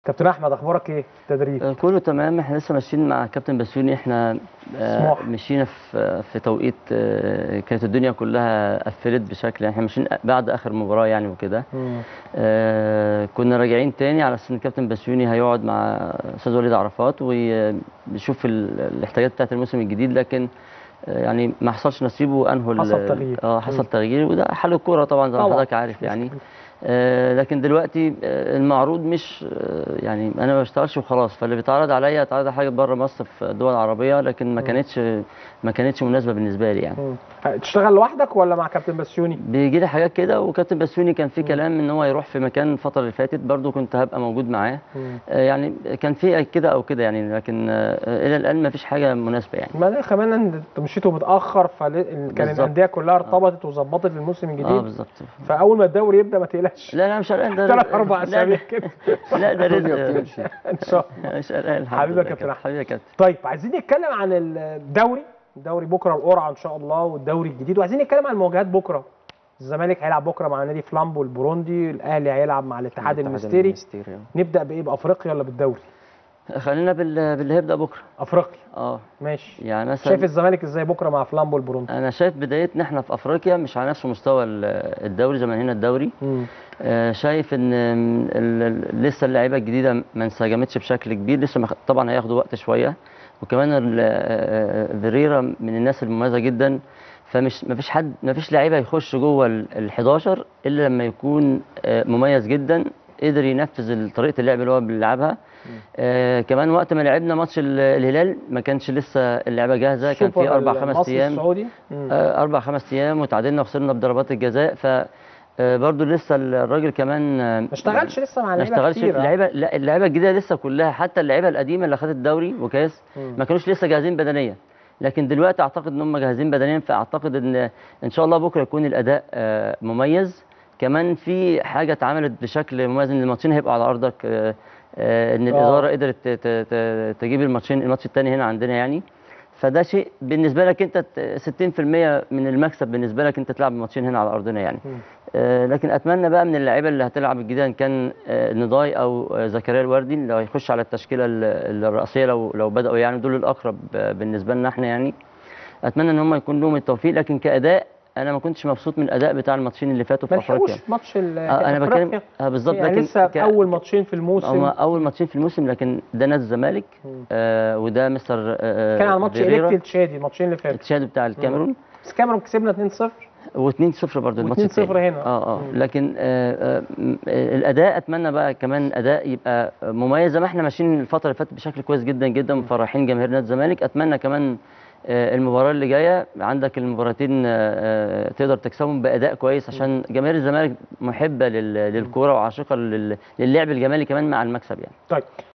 كابتن احمد اخبارك ايه في التدريب آه، كله تمام احنا لسه ماشيين مع كابتن بسيوني احنا آه، سموح. مشينا في في توقيت آه، كانت الدنيا كلها قفلت بشكل احنا ماشيين بعد اخر مباراه يعني وكده مم. آه، كنا راجعين تاني على اساس ان كابتن بسيوني هيقعد مع استاذ وليد عرفات ويشوف ال- الاحتياجات بتاعه الموسم الجديد لكن آه، يعني ما حصلش نصيبه وانهوا ال- حصل تغيير. اه حصل تغيير وده حل الكوره طبعا زي ما طبعاً. حضرتك عارف يعني آه، لكن دلوقتي آه، المعروض مش آه، يعني انا ما بشتغلش وخلاص فاللي بيتعرض عليا اتعرض على حاجه بره مصر في الدول العربيه لكن ما كانتش ما كانتش مناسبه بالنسبه لي يعني مم. تشتغل لوحدك ولا مع كابتن بسيوني بيجي لي حاجات كده وكابتن بسيوني كان في كلام ان هو يروح في مكان الفتره اللي فاتت برضو كنت هبقى موجود معاه مم. آه، يعني كان في كده او كده يعني لكن آه، الى الان ما فيش حاجه مناسبه يعني ما ده كمان انت مشيتوا متاخر فكان بالظبط. الانديه كلها ارتبطت وظبطت للموسم اه الجديد بالظبط فاول ما الدوري يبدا ما تقلقش لا لا مش قلقان ده ثلاث اربع لا، اسابيع كده لا ده الدنيا رزق بتمشي ان شاء الله مش قلقان الحمد حبيبي يا لله كابتن أحمد. حبيبي يا كابتن طيب عايزين نتكلم عن الدوري الدوري بكره القرعه ان شاء الله والدوري الجديد وعايزين نتكلم عن المواجهات بكره الزمالك هيلعب بكره مع نادي فلامبو البروندي الاهلي هيلعب مع الاتحاد المستري المستري نبدا بايه بافريقيا ولا بالدوري خلينا بال- باللي هيبدا بكره افريقيا اه ماشي يعني مثلا شايف الزمالك ازاي بكره مع فلامبو البروندي انا شايف بدايتنا احنا في افريقيا مش على نفس مستوى ال- الدوري زي ما هنا الدوري مم. آه، شايف ان م، ال- ال- لسه اللعيبه الجديده ما انسجمتش بشكل كبير لسه ما خ- طبعا هياخدوا وقت شويه وكمان ال- آه، فيريرا من الناس المميزه جدا فمش ما فيش حد ما فيش لعيبه يخش جوه ال 11 الا لما يكون آه، مميز جدا قدر ينفذ طريقه اللعب اللي هو بيلعبها آه كمان وقت ما لعبنا ماتش ال- الهلال ما كانش لسه اللعبه جاهزه كان سوبر في اربع خمس المصري ايام السعودي مم. آه، اربع خمس ايام وتعادلنا وخسرنا بضربات الجزاء ف آه، برضو لسه الراجل كمان آه، ما اشتغلش لسه مع ما لعيبه اشتغلش كتير اللعيبه لا، اللعيبه الجديده لسه كلها حتى اللعيبه القديمه اللي خدت الدوري وكاس مم. ما كانوش لسه جاهزين بدنيا لكن دلوقتي اعتقد ان هم جاهزين بدنيا فاعتقد ان ان شاء الله بكره يكون الاداء آه، مميز كمان في حاجه اتعملت بشكل مميز ان الماتشين هيبقوا على ارضك آه، آه، ان الاداره قدرت ت- ت- ت- تجيب الماتشين الماتش الثاني هنا عندنا يعني فده شيء بالنسبه لك انت ت- 60% من المكسب بالنسبه لك انت تلعب الماتشين هنا على ارضنا يعني مم. آه، لكن اتمنى بقى من اللعيبه اللي هتلعب الجديده ان كان آه، نضاي او آه، زكريا الوردي اللي هيخش على التشكيله ال- الرئيسيه لو لو بداوا يعني دول الاقرب آه، بالنسبه لنا احنا يعني اتمنى ان هم يكون لهم التوفيق لكن كاداء انا ما كنتش مبسوط من الاداء بتاع الماتشين اللي فاتوا ما في افريقيا لحقوش ماتش ال- آه، انا بتكلم أفريقيا. آه، بالظبط يعني لكن لسه ك- اول ماتشين في هم الموسم اول ماتشين في الموسم لكن ده نادي الزمالك مم. آه وده مستر آه كان على ماتش فيريرا، اليكتي التشادي الماتشين اللي فاتوا التشاد بتاع الكاميرون بس كاميرون كسبنا 2-0 و2-0 برضه الماتش 2-0 التاني. هنا. اه اه مم. لكن آه آه م- آه، الاداء اتمنى بقى كمان اداء يبقى مميز زي ما احنا ماشيين الفتره اللي فاتت بشكل كويس جدا جدا مفرحين جماهير نادي الزمالك اتمنى كمان آه، المباراه اللي جايه عندك المباراتين آه، آه، تقدر تكسبهم باداء كويس عشان جماهير الزمالك محبه لل- للكوره وعاشقه لل- للعب الجمالي كمان مع المكسب يعني طيب